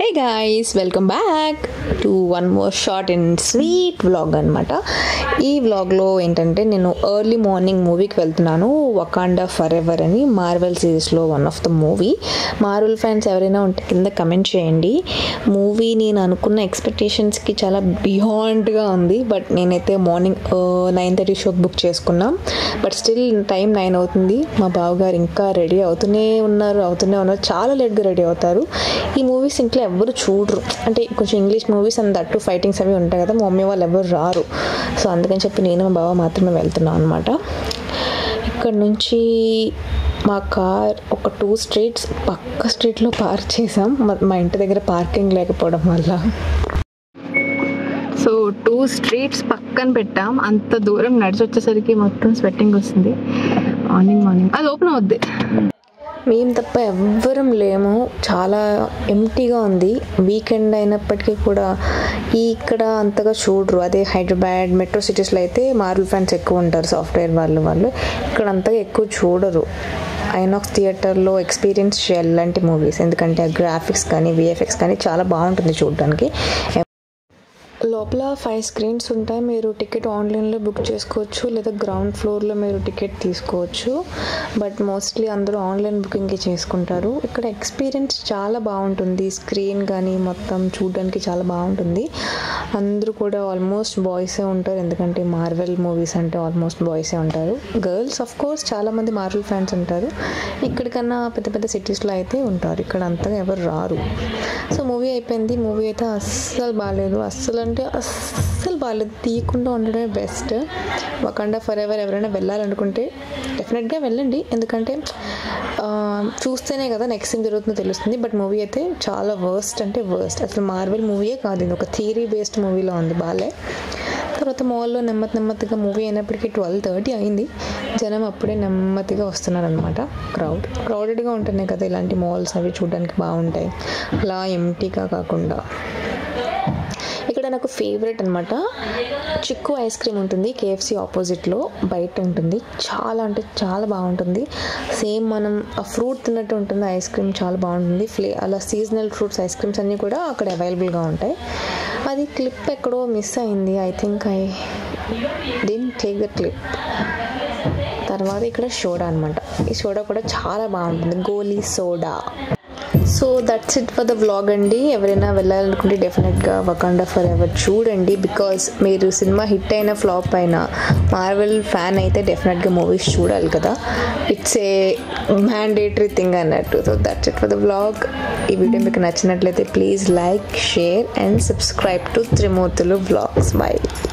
hi guys welcome back to one more short and sweet vlog అనమాట ఈ వ్లాగ్లో ఏంటంటే నేను ఎర్లీ మార్నింగ్ మూవీకి వెళ్తున్నాను వకాండా ఫర్ ఎవర్ అని మార్వెల్ సిరీస్లో one of the movie Marvel fans ఎవరైనా ఉంటే కింద కమెంట్ చేయండి మూవీ నేను అనుకున్న ఎక్స్పెక్టేషన్స్కి చాలా బియాండ్గా ఉంది బట్ నేనైతే మార్నింగ్ నైన్ థర్టీ షోకి బుక్ చేసుకున్నాం బట్ స్టిల్ టైం నైన్ అవుతుంది మా బావగారు ఇంకా రెడీ అవుతూనే ఉన్నారు అవుతూనే ఉన్నారు చాలా లేట్గా రెడీ అవుతారు ఈ మూవీస్ ఇంట్లో ఎవ్వరు చూడరు అంటే కొంచెం English movies and that fightings అవి ఉంటాయి కదా మా మమ్మీ వాళ్ళు ఎవరు రారు సో అందుకని చెప్పి నేను మా బావ మాత్రమే వెళ్తున్నాం అనమాట ఇక్కడ నుంచి మా కార్ ఒక టూ స్ట్రీట్స్ పక్క స్ట్రీట్లో పార్క్ చేసాం మా- మా ఇంటి దగ్గర పార్కింగ్ లేకపోవడం వల్ల సో టూ స్ట్రీట్స్ పక్కన పెట్టాం అంత దూరం నడిచి వచ్చేసరికి మొత్తం స్వెట్టింగ్ వస్తుంది మార్నింగ్ మార్నింగ్ అది ఓపెన్ అవుద్ది మేము తప్ప ఎవ్వరం లేము చాలా ఎంటీగా ఉంది వీకెండ్ అయినప్పటికీ కూడా ఈ ఇక్కడ అంతగా చూడరు అదే హైదరాబాద్ మెట్రో సిటీస్లో అయితే మార్వల్ ఫ్యాన్స్ ఎక్కువ ఉంటారు సాఫ్ట్వేర్ వాళ్ళు వాళ్ళు ఇక్కడ అంతగా ఎక్కువ చూడరు ఐనాక్స్ థియేటర్లో ఎక్స్పీరియన్స్ చేయాలి ఇలాంటి మూవీస్ ఎందుకంటే ఆ గ్రాఫిక్స్ కానీ విఎఫ్ఎక్స్ కానీ చాలా బాగుంటుంది చూడడానికి లోపల ఫైవ్ స్క్రీన్స్ ఉంటాయి మీరు టికెట్ ఆన్లైన్లో బుక్ చేసుకోవచ్చు లేదా గ్రౌండ్ ఫ్లోర్లో మీరు టికెట్ తీసుకోవచ్చు బట్ మోస్ట్లీ అందరూ ఆన్లైన్ బుకింగ్ చేసుకుంటారు ఇక్కడ ఎక్స్పీరియన్స్ చాలా బాగుంటుంది స్క్రీన్ కానీ మొత్తం చూడడానికి చాలా బాగుంటుంది అందరూ కూడా ఆల్మోస్ట్ బాయ్సే ఉంటారు ఎందుకంటే మార్వెల్ మూవీస్ అంటే ఆల్మోస్ట్ బాయ్సే ఉంటారు గర్ల్స్ ఆఫ్ కోర్స్ చాలామంది మార్వెల్ ఫ్యాన్స్ ఉంటారు ఇక్కడికన్నా పెద్ద పెద్ద సిటీస్లో అయితే ఉంటారు ఇక్కడ అంతగా ఎవరు రారు సో మూవీ అయిపోయింది మూవీ అయితే అస్సలు బాగాలేదు అస్సలు అంటే అస్సలు బాగాలేదు తీయకుండా ఉండడమే బెస్ట్ వకండా ఫర్ ఎవర్ ఎవరైనా వెళ్ళాలనుకుంటే డెఫినెట్గా వెళ్ళండి ఎందుకంటే ఆ, చూస్తేనే కదా నెక్స్ట్ ఏం జరుగుతుందో తెలుస్తుంది బట్ మూవీ అయితే చాలా వర్స్ట్ అంటే వర్స్ట్ అసలు మార్వెల్ మూవీయే కాదు ఇది ఒక థియరీ బేస్డ్ మూవీలో ఉంది బాలే తర్వాత మాల్లో నెమ్మది నెమ్మదిగా మూవీ అయినప్పటికీ ట్వెల్వ్ థర్టీ అయింది జనం అప్పుడే నెమ్మదిగా వస్తున్నారనమాట క్రౌడ్ క్రౌడెడ్గా ఉంటేనే కదా ఇలాంటి మాల్స్ అవి చూడడానికి బాగుంటాయి అలా ఎంటీగా కాకుండా ఇక్కడ నాకు ఫేవరెట్ అనమాట చిక్కు ఐస్ క్రీమ్ ఉంటుంది కేఎఫ్సి ఆపోజిట్లో బయట ఉంటుంది చాలా అంటే చాలా బాగుంటుంది సేమ్ మనం ఆ ఫ్రూట్ తిన్నట్టు ఉంటుంది ఐస్ క్రీమ్ చాలా బాగుంటుంది ఫ్లే అలా సీజనల్ ఫ్రూట్స్ ఐస్ క్రీమ్స్ అన్నీ కూడా అక్కడ అవైలబుల్గా ఉంటాయి అది క్లిప్ ఎక్కడో మిస్ అయింది I think I didn't take the clip తర్వాత ఇక్కడ సోడా అనమాట ఈ సోడా కూడా చాలా బాగుంటుంది goli soda so that's it for the vlog అండి ఎవరైనా వెళ్ళాలనుకుంటే డెఫినెట్గా వకాండా ఫర్ ఎవర్ చూడండి బికాస్ మీరు సినిమా హిట్ అయిన ఫ్లాప్ అయిన మార్వెల్ ఫ్యాన్ అయితే డెఫినెట్గా మూవీస్ చూడాలి కదా ఇట్స్ ఏ మ్యాండేటరీ థింగ్ అన్నట్టు so that's it for the vlog ఈ వీడియో మీకు నచ్చినట్లయితే please like share and subscribe to Trimurthulu vlogs by